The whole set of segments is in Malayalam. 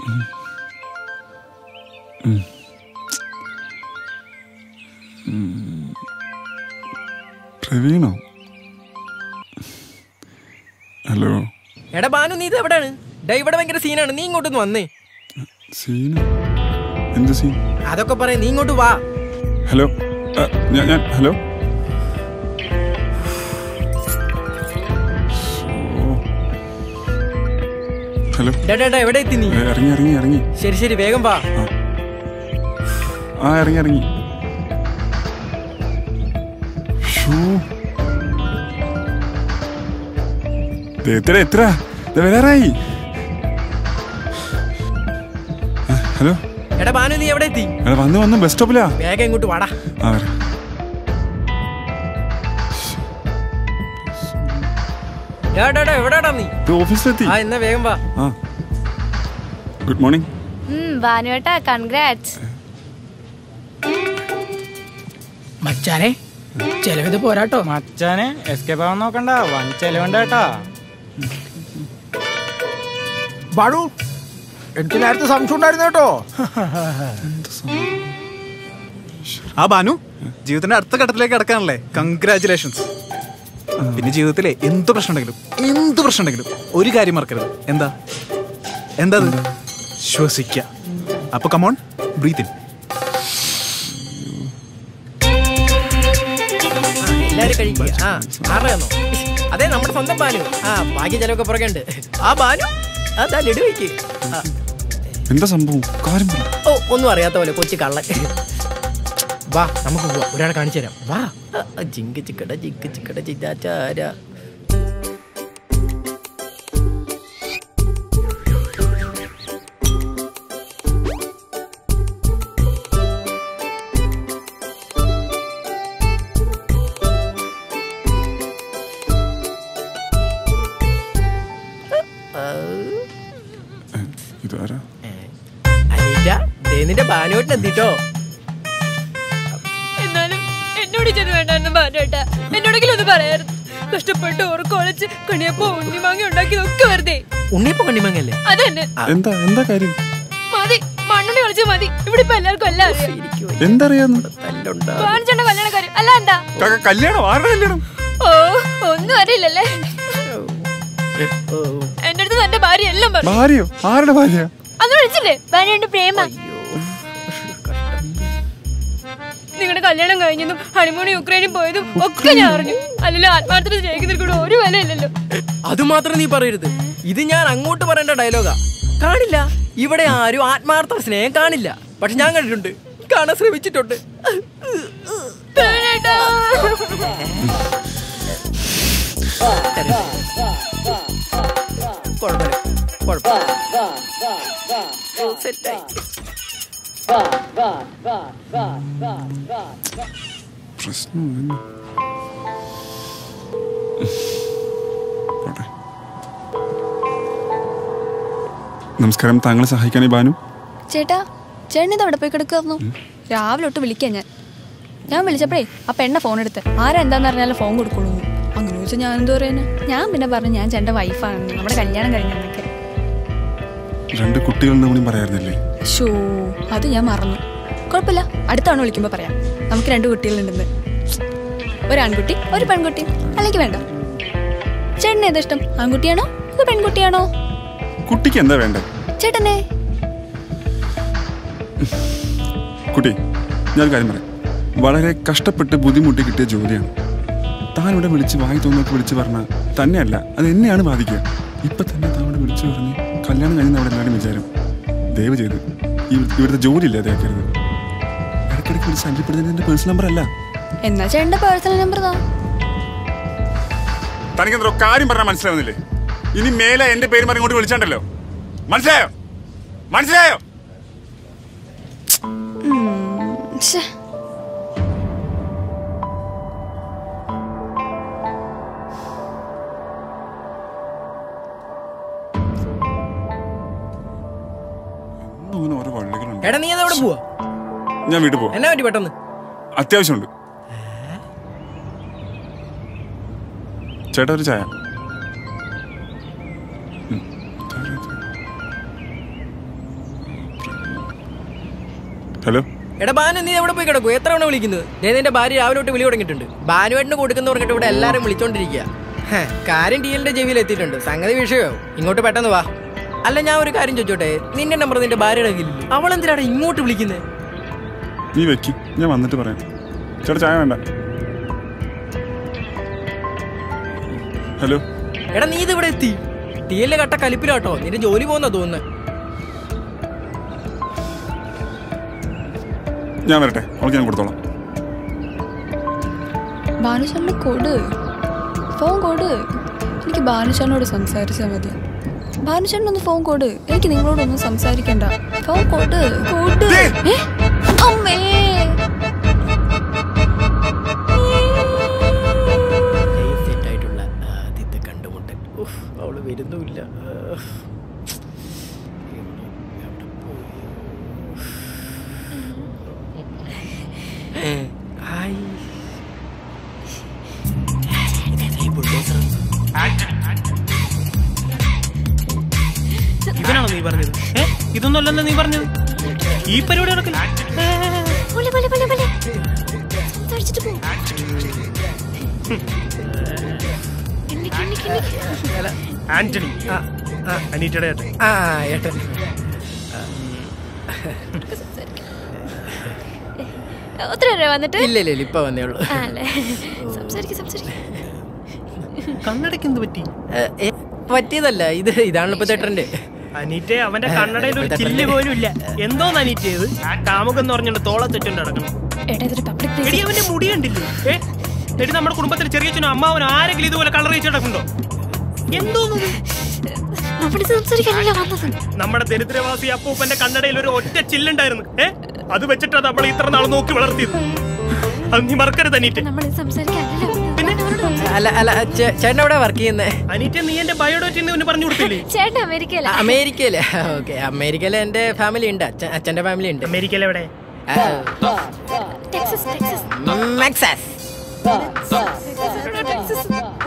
പ്രവീണോ ഹലോ എടാ ബാനു നീ ഇത് എവിടെയാണ് ഡേ ഇവിടെ ഭയങ്കര സീനാണ് നീ ഇങ്ങോട്ടൊന്ന് വന്നേ സീന എന്ത് സീൻ അതൊക്കെ പറയാം നീ ഇങ്ങോട്ട് വാ ഹലോ ആ, ഞാൻ ഞാൻ ഹലോ ഓ. ഹലോ ഡേ ഡേ, ഡേ എവിടെ എത്തി നീ ഏ, ഇറങ്ങി ഇറങ്ങി ഇറങ്ങി ശരി ശരി വേഗം വാ ആ ഇറങ്ങി ഇറങ്ങി ഷൂ. ദേ, എത്ര എത്ര ദേ, വരാറായി ആ, ഹലോ എടാ ബാനു നീ എവിടെ എത്തി എടാ വന്ന് വന്ന് ബസ് സ്റ്റോപ്പിലാ വേഗം ഇങ്ങോട്ട് വാടാ ആ വരാം ഡേ ഡേ ഡേ എവിടെടാ നീ ഇത് ഓഫീസിലെത്തി ആ എന്നാ വേഗം വാ ആ ഗുഡ് മോർണിംഗ് ഭാനുവേട്ടാ കൺഗ്രാറ്റ്സ് മച്ചാനെ ചെലവിത് പോരാട്ടോ മച്ചാനെ എസ്കേപ്പ് ആവാൻ നോക്കണ്ട വൺ ചെലവുണ്ട് കേട്ടാ ബാണു എനിക്ക് നേരത്തെ സംശയം ഉണ്ടായിരുന്നു കേട്ടോ ആ ബാനു ജീവിതത്തിന്റെ അടുത്ത ഘട്ടത്തിലേക്ക് കിടക്കാനല്ലേ കൺഗ്രാചുലേഷൻസ് പിന്നെ ജീവിതത്തിലെ എന്ത് പ്രശ്നം ഉണ്ടെങ്കിലും എന്ത് പ്രശ്നം ഉണ്ടെങ്കിലും ഒരു കാര്യം മറക്കരുത് എന്താ എന്താ അത് ശ്വസിക്ക അപ്പൊ കമോൺ ബ്രീത്ത് ഇൻ എല്ലാരും കഴിക്കുക ആ ആറെന്നോ അതെ നമ്മുടെ സ്വന്തം ബാനു ആ ബാക്കി ചിലവൊക്കെ പുറകെ ഉണ്ട് ആ ബാനു അതാ ലഡു വയ്ക്ക് ആ, എന്താ സംഭവം കാര്യം പറ ഓ ഒന്നും അറിയാത്ത പോലെ കൊച്ചു കള്ളൻ വാ നമുക്ക് പോവാം ഒരാളെ കാണിച്ചു തരാം വാ ആ, ജിങ്ക് ചിക്കട ജിങ്ക് ചിക്കട ചിറ്റാച്ചാര ഇതാരാ അനീറ്റ ദേ നിന്റെ ബാനുവേട്ടൻ എത്തിട്ടോ എന്നാലും എന്നോട് ചെന്ന് വേണ്ടായിരുന്നു ഭാനുവേട്ടാ എന്നോടെങ്കിലും ഒന്ന് പറയായിരുന്നു കഷ്ടപ്പെട്ട് ഉറക്കൊളച്ച് കണിയപ്പോ ഉണ്ണിമാങ്ങ ഉണ്ടാക്കിയതൊക്കെ വെറുതെ ഉണ്ണിയപ്പം കണ്ണിമങ്ങല്ലേ അതന്നെ എന്താ എന്താ കാര്യം മതി മണ്ണുണ്ണി കളിച്ച് മതി ഇവിടെ ഇപ്പൊ എല്ലാവർക്കും എല്ലാം അറിയാം എന്തറിയാന്ന് തല്ലുണ്ടാ കാണിച്ചോണ്ട കല്യാണ കാര്യം അല്ല എന്താ ക- കല്യാണം ആരുടെ കല്യാണം ഓ ഒന്നും അറിയില്ലല്ലേ എന്റെ അടുത്ത് തന്റെ ഭാര്യ എല്ലാം പറഞ്ഞു ഭാര്യയോ ആരുടെ ഭാര്യ അന്ന് വിളിച്ചില്ലേ ഭാര്യയുടെ പ്രേമ നിങ്ങളുടെ കല്യാണം കഴിഞ്ഞതും ഹണിമൂൺ യുക്രൈനിൽ പോയതും ഒക്കെ ഞാൻ അറിഞ്ഞു അല്ലല്ലോ ആത്മാർത്ഥത സ്നേഹിക്കുന്നതിൽ കൂടെ ഒരു വിലയില്ലല്ലോ അത് മാത്രം നീ പറയരുത് ഇത് ഞാൻ അങ്ങോട്ട് പറയേണ്ട ഡയലോഗാ കാണില്ല ഇവിടെ ആരും ആത്മാർത്ഥ സ്നേഹം കാണില്ല പക്ഷെ ഞാൻ കണ്ടിട്ടുണ്ട് കാണാൻ ശ്രമിച്ചിട്ടുണ്ട് വേണേട്ടാ. കുഴപ്പമില്ല കുഴപ്പമില്ല സെറ്റായി പ്രശ്നം തന്നെ. പോട്ടെ. നമസ്കാരം താങ്കളെ സഹായിക്കാനേ ബാനു ചേട്ടാ ചേട്ടൻ ഇത് അവിടെ പോയി കിടക്കുന്നു രാവിലെ തൊട്ട് വിളിക്കാൻ ഞാൻ ഞാൻ വിളിച്ചപ്പോഴേ ആ പെണ്ണ ഫോൺ എടുത്ത് ആരാ എന്താന്ന് അറിഞ്ഞാലും ഫോൺ കൊടുക്കുള്ളൂ എന്ന്. അങ്ങനെ ചോദിച്ചാൽ ഞാൻ എന്തോ പറയാനാ ഞാൻ പിന്നെ പറഞ്ഞു ഞാൻ ചേട്ടൻ്റെ വൈഫാണെന്ന് നമ്മുടെ കല്യാണം കഴിഞ്ഞെന്നൊക്കെ രണ്ട് കുട്ടികളുടെ കൂടി പറയാറുന്നില്ലേ ഷോ അത് ഞാൻ മറന്നു കുഴപ്പമില്ല അടുത്ത തവണ വിളിക്കുമ്പോൾ പറയാം നമുക്ക് രണ്ട് കുട്ടികളുണ്ടെന്ന് ഒരു ആൺകുട്ടി ഒരു പെൺകുട്ടി അല്ലെങ്കിൽ വേണ്ട ചേട്ടന് ഏതാ ഇഷ്ടം ആൺകുട്ടിയാണോ അതോ പെൺകുട്ടിയാണോ കുട്ടിക്ക് എന്താ വേണ്ടത് ചേട്ടനെ കുട്ടി ഞാൻ കാര്യം പറയാം വളരെ കഷ്ടപ്പെട്ട് ബുദ്ധിമുട്ടി കിട്ടിയ ജോലിയാണ് താൻ ഇവിടെ വിളിച്ച് വായി തോന്നൊക്കെ വിളിച്ച് പറഞ്ഞാൽ തന്നെയല്ല അത് എന്നെയാണ് ബാധിക്കുക ഇപ്പൊ തന്നെ താൻ ഇവിടെ വിളിച്ചു പറഞ്ഞ് കല്യാണം കഴിഞ്ഞ അവിടെ എല്ലാവരും വിചാരം ദയവ് ചെയ്ത് ഈ ഇവിടുത്തെ ജോലി ഇല്ലാതെയാക്കരുത് ഇടയ്ക്കിടയ്ക്ക് വിളിച്ച് ശല്യപ്പെടുന്നത് എന്റെ പേഴ്സണൽ നമ്പർ അല്ല എന്നാ ചേട്ടൻ്റെ പേഴ്സണൽ നമ്പർ താ തനിക്ക് എന്തോ കാര്യം പറഞ്ഞാൽ മനസ്സിലാവുന്നില്ലേ ഇനി മേലെ എന്റെ പേര് പറഞ്ഞ് ഇങ്ങോട്ട് വിളിച്ചാണ്ടല്ലോ മനസ്സിലായോ മനസ്സിലായോ ശ്ശേ. എന്നും ഇങ്ങനെ ഓരോ വള്ളികളുണ്ട് എടാ നീ അത് എവിടെ പോവാ ഞാൻ വീട്ടിൽ പോവാം എന്നാ പറ്റി പെട്ടെന്ന് അത്യാവശ്യമുണ്ട് ചേട്ടാ ഒരു ചായ ഉം. ചായ, ചായ. ഹലോ എടാ ബാനു നീ എവിടെ പോയി കിടക്കൂ എത്ര തവണ വിളിക്കുന്നത് ദേ നിന്റെ ഭാര്യ രാവിലെ തൊട്ട് വിളി തുടങ്ങിയിട്ടുണ്ട് ബാനുവേട്ടിന് കൊടുക്കുന്ന പറഞ്ഞിട്ട് ഇവിടെ എല്ലാരും വിളിച്ചോണ്ടിരിക്കുക ഹേ, കാര്യം ടി എല്ലിന്റെ ചെവിയിൽ എത്തിയിട്ടുണ്ട് സംഗതി വിഷയമാവും ഇങ്ങോട്ട് പെട്ടെന്ന് വാ അല്ല ഞാൻ ഒരു കാര്യം ചോദിച്ചോട്ടെ നിന്റെ നമ്പർ നിന്റെ ഭാര്യയുടെ കയ്യിലില്ലേ അവൾ എന്തിനാണ് ഇങ്ങോട്ട് വിളിക്കുന്നത് നീ വെക്ക് ഞാൻ വന്നിട്ട് പറയാം ചേട്ടാ ചായ വേണ്ട ഹലോ എടാ നീ ഇത് ഇവിടെ എത്തി ടി എല്ലിന്റെ കട്ട കലിപ്പിലാട്ടോ നിന്റെ ജോലി പോകുന്ന തോന്നുന്നത് ഞാൻ വരട്ടെ അവൾക്ക് ഞാൻ കൊടുത്തോളാം ഭാനുചേട്ടന് കൊട് ഫോൺ കൊട് എനിക്ക് ഭാനുചേട്ടനോട് സംസാരിച്ചാൽ മതി ഭാനുചേട്ടനൊന്ന് ഫോൺ കൊട് എനിക്ക് നിങ്ങളോടൊന്നും സംസാരിക്കണ്ട ഫോൺ കൊട് കൊട് ഏ? അമ്മേ സെറ്റ് ആയിട്ടുള്ള ആദ്യത്തെ കണ്ടുമുട്ടൽ ഉഫ്, അവള് വരുന്നുമില്ല ഉഫ്. എവിടെ പോയി? ഉഫ്. ഹായ്. ഈ bulldozer. ഇവനാണോ നീ പറഞ്ഞത് ഏ ഇതൊന്നും അല്ലെന്ന് നീ പറഞ്ഞത് ഈ പരിപാടി നടക്കില്ല പോലെ പോലെ പോലെ പോലെ സംസാരിച്ചിട്ട് പോ കിണ്ണി കിണ്ണി കിണ്ണി ആന്റണി ആ, ആ, അനീറ്റയുടെ ഏട്ടൻ ആ, ഏട്ടൻ ഒത്തിരി നേരം വന്നിട്ട് ഇല്ല ഇല്ല ഇല്ല, ഇപ്പൊ വന്നേ ഉള്ളൂ ആ, അല്ലേ സംസാരിക്കും സംസാരിക്കും കണ്ണടയ്ക്ക് എന്ത് പറ്റി ഏ, ഏ, പറ്റിയതല്ല ഇത് ഇതാണല്ലോ ഇപ്പൊ ട്രെൻഡ് അനീറ്റെ അവന്റെ കണ്ണടയിൽ ഒരു ചില്ല് പോലും ഇല്ല എന്തോന്ന് അനീറ്റ് ചെയ്ത് കാമുകെന്ന് പറഞ്ഞോണ്ട് തോളത്തെറ്റുണ്ട് നടക്കണം എടാ ഇതൊരു പബ്ലിക് എടി അവന്റെ മുടി കണ്ടില്ലേ ഏ എടി നമ്മുടെ കുടുംബത്തിൽ ചെറിയച്ഛനും അമ്മാവനും ആരെങ്കിലും ഇതുപോലെ കളർ വെച്ച് നടക്കുന്നുണ്ടോ എന്തോന്നത് നമ്മളിത് സംസാരിക്കാനല്ല വന്നത് നമ്മുടെ ദരിദ്രവാസി അപ്പൂപ്പന്റെ കണ്ണടയിൽ ഒരു ഒറ്റ ചില്ലുണ്ടായിരുന്നു ഏ അത് വെച്ചിട്ടാ നമ്മൾ ഇത്ര നാൾ നോക്കി വളർത്തിയത് അത് നീ മറക്കരുത് അനീറ്റ് നമ്മളിത് സംസാരിക്കാനല്ല വന്നത് പിന്നെ? അവനോട് സംസാരിക്കാം. അല്ല അല്ല ചേ- ചേട്ടൻ എവിടെ വർക്ക് ചെയ്യുന്നേ അനീറ്റ നീ എന്റെ ബയോഡേറ്റ് ഇവന് പറഞ്ഞു കൊടുത്തില്ലേ ചേട്ടൻ അമേരിക്കയില ആ, അമേരിക്കയില് ഓക്കെ അമേരിക്കയില് എന്റെ ഫാമിലി ഉണ്ട് അച്ഛൻ അച്ഛന്റെ ഫാമിലി ഉണ്ട് അമേരിക്കയിൽ എവിടെ ആ, ടെക്സസ് ടെക്സസ് മെക്സാസ് ടെക്സസ്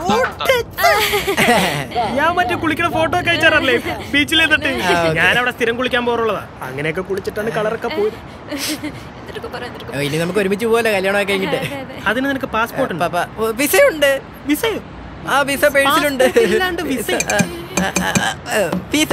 ഞാൻ മറ്റേ കുളിക്കുന്ന ഫോട്ടോ ഒക്കെ അയച്ചാറല്ലേ ബീച്ചിൽ നിന്നിട്ട് ഞാൻ അവിടെ സ്ഥിരം കുളിക്കാൻ പോറുള്ളതാ അങ്ങനെയൊക്കെ കുളിച്ചിട്ടാണ് കളറൊക്കെ പോയത് എന്തൊക്കെ പറയാം എന്തൊക്കെ ഓ, ഇനി നമുക്ക് ഒരുമിച്ച് പോലെ കല്യാണമൊക്കെ കഴിഞ്ഞിട്ട് അതിന് നിനക്ക് പാസ്പോർട്ട് ഉണ്ട് പപ്പ ഓ, വിസയുണ്ട് വിസയോ ആ വിസ പേഴ്സിലുണ്ട് Passport ഇല്ലാണ്ട് വിസ? ആ, ആ, ആ, ആ, വിസ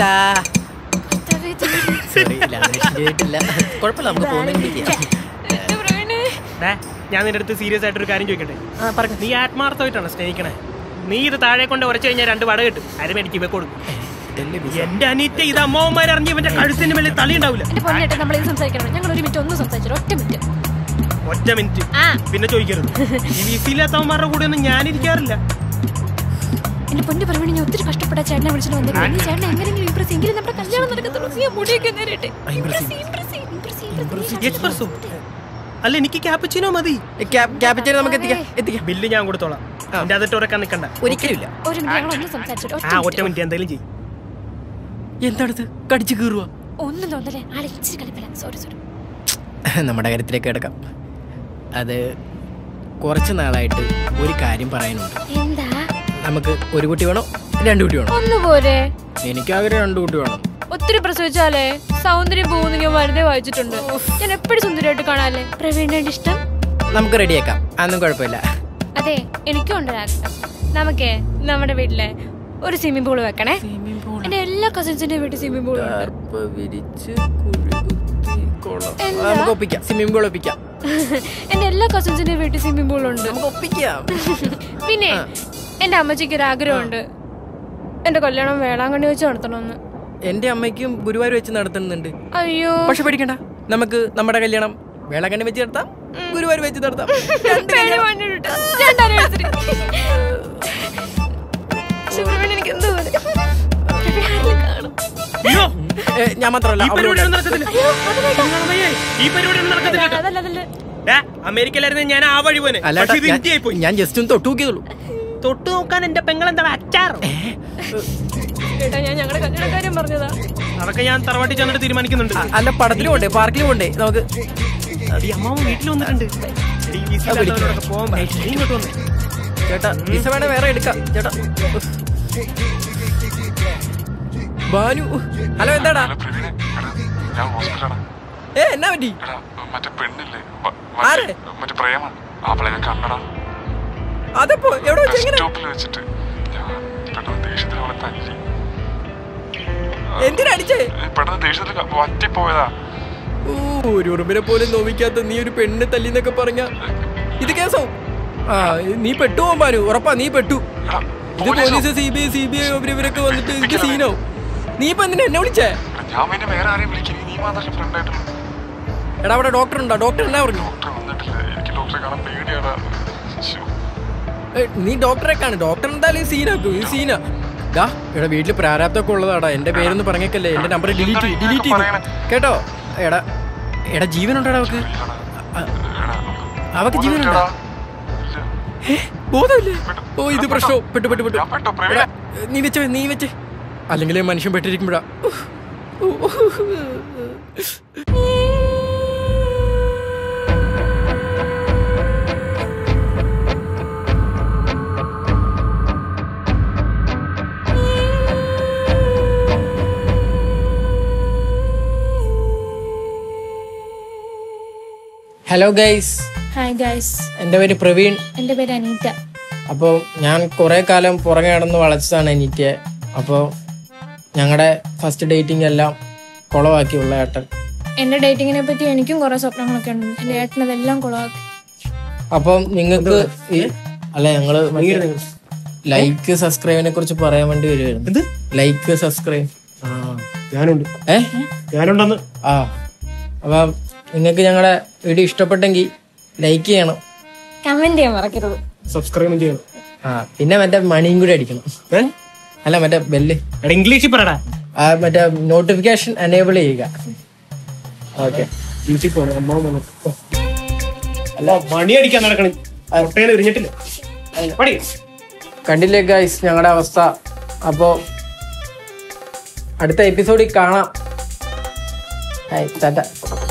Sorry, ലാംഗ്വേജ് ശരിയായിട്ടില്ല കുഴപ്പമില്ല നമുക്ക് പോകുന്നെങ്കിൽ എന്റെ പ്രവീണേ ഡേ, ഞാൻ നിന്റെ അടുത്ത് സീരിയസ് ആയിട്ടൊരു കാര്യം ചോദിക്കട്ടെ നീ ആത്മാർത്ഥമായിട്ടാണ് സ്നേഹിക്കണേ നീ ഇത് താഴെ കൊണ്ട് ഉറച്ചു കഴിഞ്ഞാൽ രണ്ട് വട കിട്ടും അര മേടിക്ക് ഇവ കൊടുക്കും എന്റെ അനിയത്തെ ഇത് അമ്മാവന്മാർ അറിഞ്ഞ് ഇവന്റെ കഴുത്തിന് മേലെ തളി ഉണ്ടാവില്ല എന്റെ പൊന്നേട്ടൻ നമ്മളിത് സംസാരിക്കണം ഞങ്ങൾ ഒരു മിനിറ്റ് ഒന്ന് സംസാരിച്ചു ഒറ്റ മിനിറ്റ് ഒറ്റ മിനിറ്റ് ആ പിന്നെ ചോദിക്കരുത് ഈ വിസിയില്ലാത്തവന്മാരുടെ കൂടെ ഒന്നും ഞാൻ ഇരിക്കാറില്ല എന്റെ പൊന്നു പ്രവീണ ഞാൻ ഒത്തിരി കഷ്ടപ്പെട്ട ചേട്ടനെ വിളിച്ചിട്ട് വന്നിട്ട് നീ ചേട്ടനെ എങ്ങനെയെങ്കിലും ഇമ്പ്രസ് എങ്കിലും നമ്മുടെ കല്യാണം നടക്കത്തുള്ളൂ നീ ആ മുടിയൊക്കെ നേരിട്ട് എക്സ്പ്രസോ അല്ല എനിക്ക് ക്യാപ്പച്ചിനോ മതി ക്യാപിറ്റൽ നമുക്ക് എത്തിക്കാം എത്തിക്കാം ബില്ല് ഞാൻ കൊടുത്തോളാം എന്റെ അതിട്ട് ഉറക്കാൻ നിൽക്കണ്ട ഒരിക്കലുമില്ല ഒരു മിനിറ്റ് ഞങ്ങൾ ഒന്ന് സംസാരിച്ചിട്ട് ആ ഒറ്റ മിനിറ്റ് എന്തെങ്കിലും ചെയ്യും എന്താണത് കടിച്ചു കീറുക ഒന്നും തോന്നല്ലേ ആളെ ഇച്ചിരി കളിപ്പില്ല സോറി സോറി നമ്മുടെ കാര്യത്തിലേക്ക് കിടക്കാം അത് കുറച്ച് നാളായിട്ട് ഒരു കാര്യം പറയാനുണ്ട് എന്താ നമുക്ക് ഒരു കുട്ടി വേണോ രണ്ട് കുട്ടി വേണോ ഒന്ന് പോരെ എനിക്കാഗ്രഹം രണ്ട് കുട്ടി വേണം ഒത്തിരി പ്രസവിച്ചാലേ സൗന്ദര്യം പോകുന്ന ഞാൻ വെറുതെ വായിച്ചിട്ടുണ്ട് ഞാൻ എപ്പോഴും സുന്ദരിയായിട്ട് കാണാല്ലേ പ്രവീണിന്റെ ഇഷ്ടം നമുക്ക് റെഡിയാക്കാം അതൊന്നും കുഴപ്പമില്ല അതെ എനിക്കും ഉണ്ട് ഒരാഗ്രഹം നമുക്കേ നമ്മുടെ വീട്ടിലെ ഒരു സ്വിമ്മിംഗ് പൂൾ വെക്കണേ എന്റെ എല്ലാ കസിൻസിന്റെ വീട്ടിൽ സ്വിമ്മിംഗ് പൂൾ ഉണ്ട് കറുപ്പ് വിരിച്ച് കുഴി കുത്തി കുളം. എന്താ? നമുക്ക് ഒപ്പിക്കാം സ്വിമ്മിംഗ് പൂൾ ഒപ്പിക്കാം എന്റെ എല്ലാ കസിൻസിന്റെ വീട്ടിൽ സ്വിമ്മിംഗ് പൂൾ ഉണ്ട് നമുക്ക് ഒപ്പിക്കാം പിന്നെ എന്റെ അമ്മച്ചിക്ക് ഒരു ആഗ്രഹമുണ്ട് എന്റെ കല്യാണം വേളാങ്കണ്ണി വെച്ച് നടത്തണമെന്ന് എന്റെ അമ്മയ്ക്കും ഗുരുവായൂർ വെച്ച് നടത്തുന്നുണ്ട് അയ്യോ പക്ഷെ പേടിക്കണ്ട നമുക്ക് നമ്മുടെ കല്യാണം വേളാങ്കണ്ണി വെച്ച് നടത്താം ഗുരുവായൂർ വെച്ച് നടത്താം രണ്ട് പേടി കല്യാണം. വേണ്ടിയിട്ട്. രണ്ടാം anniversary. പക്ഷെ പ്രവീൺ എനിക്ക് എന്തോ പോലെ. പ്രവീൺ ആരെങ്കിലും കാണും. അയ്യോ ഏ, ഞാൻ മാത്രമല്ല ഈ അവളും പരിപാടി ഒന്നും ഉണ്ട്. നടക്കത്തില്ല അയ്യോ, അത് വേണ്ട. നിങ്ങളമ്മയെ, ഈ പരിപാടി ഒന്നും നടക്കത്തില്ല കേട്ടോ. അതല്ല അതല്ല ഡാ, അമേരിക്കയിലായിരുന്നു ഞാൻ ആ വഴി പോനെ അല്ല പക്ഷെ ഇത് ഞാൻ- ഇന്ത്യയായി പോയി ഞാൻ ജസ്റ്റ് ഒന്ന് തൊട്ടു നോക്കിയതുള്ളൂ തൊട്ട് നോക്കാൻ എന്റെ പെങ്ങളെന്താണ് അച്ചാറോ ചേട്ടാ ഞാൻ ഞങ്ങളുടെ കല്യാണക്കാര്യം പറഞ്ഞതാ അതൊക്കെ ഞാൻ തറവാട്ടി ചെന്നിട്ട് തീരുമാനിക്കുന്നുണ്ട് അ- അല്ല പടത്തിലും പോണ്ടേ പാർക്കിലും പോണ്ടേ നമുക്ക് ഈ അമ്മാവൻ വീട്ടിൽ വന്നിട്ടുണ്ട് എടീ, ഈ വിസ ഇല്ലാത്തവരോടൊക്കെ പോകാൻ പറ. നീ ഇങ്ങോട്ട് വന്നേ ചേട്ടാ വിസ വേണേ വേറെ എടുക്കാം ചേട്ടാ ഉഫ്. ബാനു ഹലോ എന്താടാ ഏ എന്നാ പറ്റി എടാ മറ്റേ പെണ്ണില്ലേ വ- ആരെ? മറ്റേ മറ്റേ പ്രേമ അവളെ ഞാൻ കണ്ടടാ അതെപ്പോ എവിടെ ബസ് വെച്ച് എങ്ങനെ സ്റ്റോപ്പിൽ വെച്ചിട്ട് ഞാൻ പെട്ടെന്ന് ദേഷ്യത്തിൽ അവളെ തല്ലി എന്തിനാ അടിച്ചേ ഏ, പെട്ടെന്ന് ദേഷ്യത്തിൽ ക- വറ്റിപ്പോയതാ ഓ, ഒരു ഉറുമ്പിനെ പോലും നോവിക്കാത്ത നീ ഒരു പെണ്ണ് തല്ലിന്നൊക്കെ പറഞ്ഞ ഇത് കേസോ ആ നീ പെട്ടു പോകാനു ഉറപ്പാ നീ പെട്ടു എടാ, ഇത് police C B I C B I ഇവരൊക്കെ വന്നിട്ട് എനിക്ക് സീനോ നീ ഇപ്പൊ എന്തിനാ എന്നെ വിളിച്ചേ എടാ, ഞാൻ പിന്നെ വേറെ ആരെയും വിളിക്കും നീ മാത്രമല്ല ഫ്രണ്ട് ആയിട്ടുള്ളൂ എടാ അവിടെ ഡോക്ടർ ഉണ്ടോ ഡോക്ടർ എന്നാ പറഞ്ഞു ഡോക്ടർ വന്നിട്ടില്ല എനിക്ക് ഡോക്ടറെ കാണാൻ പേടിയാടാ ശ്ശോ. ഏ, നീ ഡോക്ടറെ കാണും ഡോക്ടർ എന്തായാലും സീനാക്കും ഇത് സീനാ ഡാ എടാ വീട്ടിൽ പ്രാരാബ്ദമൊക്കെ ഉള്ളതാടാ എന്റെ പേരൊന്ന് പറഞ്ഞേക്കല്ലേ എന്റെ നമ്പർ ഡിലീറ്റ് ചെയ്യ്, ഡിലീറ്റ് ചെയ്തു കേട്ടോ എടാ എടാ ജീവനുണ്ടോടാ അവക്ക് എടാ, നമുക്ക് അവക്ക് ജീവനുണ്ടോ ഇല്ലടാ. ഇല്ല. ബോധമില്ലേ ഓ ഇത് പ്രശ്നവും പെട്ടു പെട്ടു പെട്ടു ഞാൻ പെട്ടോ, പ്രവീണ. എടാ, നീ വെച്ച് നീ വെച്ച് അല്ലെങ്കിൽ മനുഷ്യൻ പെട്ടിരിക്കുമ്പോഴാ ഹലോ ഗൈസ് ഹായ് ഗൈസ് എൻ്റെ പേര് പ്രവീൺ എൻ്റെ പേര് അനീറ്റ അപ്പോൾ ഞാൻ കുറേ കാലം പുറകെ നടന്ന് വളച്ചതാണ് എനിറ്റ് അപ്പോൾ ഞങ്ങളുടെ ഫസ്റ്റ് ഡേറ്റിംഗ് എല്ലാം കുളമാക്കിയുള്ള ഏട്ടൻ എൻ്റെ ഡേറ്റിങ്ങിനെ പറ്റി എനിക്കും കുറെ സ്വപ്നങ്ങളൊക്കെ ഉണ്ട് എൻ്റെ ഏട്ടനതെല്ലാം കുളമാക്കി അപ്പം നിങ്ങൾക്ക് ഈ അല്ല ഞങ്ങള് ലൈക്ക് സബ്സ്ക്രൈബിനെ കുറിച്ച് പറയാൻ വേണ്ടി വരുമായിരുന്നു ലൈക്ക് സബ്സ്ക്രൈബ് ഞാനുണ്ട് ഏ ഞാനുണ്ടെന്ന് ആ അപ്പം നിങ്ങൾക്ക് ഞങ്ങളുടെ വീഡിയോ ഇഷ്ടപ്പെട്ടെങ്കിൽ ലൈക്ക് ചെയ്യണം കമന്റ് ചെയ്യാൻ മറക്കരുത് സബ്സ്ക്രൈബ് ചെയ്യണം ആ പിന്നെ മറ്റേ മണിയും കൂടി അടിക്കണം ഏ? അല്ല മറ്റേ ബെല്ല് എടാ ഇംഗ്ലീഷിൽ പറയടാ ആ മറ്റേ നോട്ടിഫിക്കേഷൻ എനേബിൾ ചെയ്യുക ഓക്കെ വീട്ടിൽ പോകണം അമ്മ വന്നു. ഓ. അല്ല മണി അടിക്കാൻ നടക്കണേ മുട്ടേനെ എറിഞ്ഞിട്ടില്ല പടി കണ്ടില്ലേ ഗൈസ് ഞങ്ങളുടെ അവസ്ഥ അപ്പോൾ അടുത്ത എപ്പിസോഡിൽ കാണാം ഹായ് ടാറ്റ